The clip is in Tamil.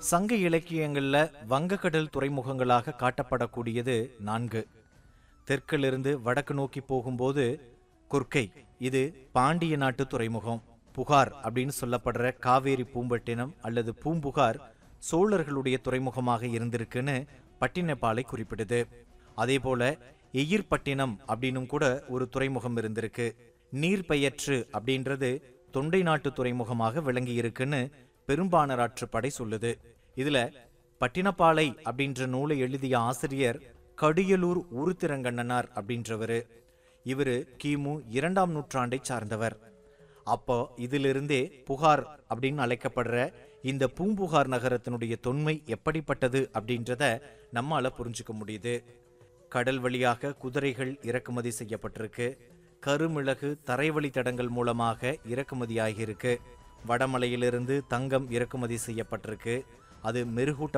சங்க இலக்கியங்கள்ல வங்கக்கடல் துறைமுகங்களாக காட்டப்படக்கூடியது நான்கு தெற்கிலிருந்து வடக்கு நோக்கி போகும்போது குர்க்கை இது பாண்டிய நாட்டு துறைமுகம் புகார் அப்படின்னு சொல்லப்படுற காவேரி பூம்பட்டினம் அல்லது பூம்புகார் சோழர்களுடைய துறைமுகமாக இருந்திருக்குன்னு பட்டினப்பாலை குறிப்பிடுது அதே போல எயிர்பட்டினம் அப்படின்னும் கூட ஒரு துறைமுகம் இருந்திருக்கு நீர்பெயற்று அப்படின்றது தொண்டை நாட்டு துறைமுகமாக விளங்கி இருக்குன்னு பெரும்பாணராற்று படை சொல்லுது இதுல பட்டினப்பாலை அப்படின்ற நூலை எழுதிய ஆசிரியர் கடியலூர் உருத்திரங்கண்ணனார் அப்படின்றவரு இவரு கிமு இரண்டாம் நூற்றாண்டை சார்ந்தவர் அப்போ இதிலிருந்தே புகார் அப்படின்னு அழைக்கப்படுற இந்த பூம்புகார் நகரத்தினுடைய தொன்மை எப்படிப்பட்டது அப்படின்றத நம்மால புரிஞ்சுக்க முடியுது கடல் வழியாக குதிரைகள் இறக்குமதி செய்யப்பட்டிருக்கு கருமிளகு தரைவழி தடங்கள் மூலமாக இறக்குமதி ஆகியிருக்கு வடமலையிலிருந்து தங்கம் இறக்குமதி செய்யப்பட்டிருக்கு அது மெருகூட்ட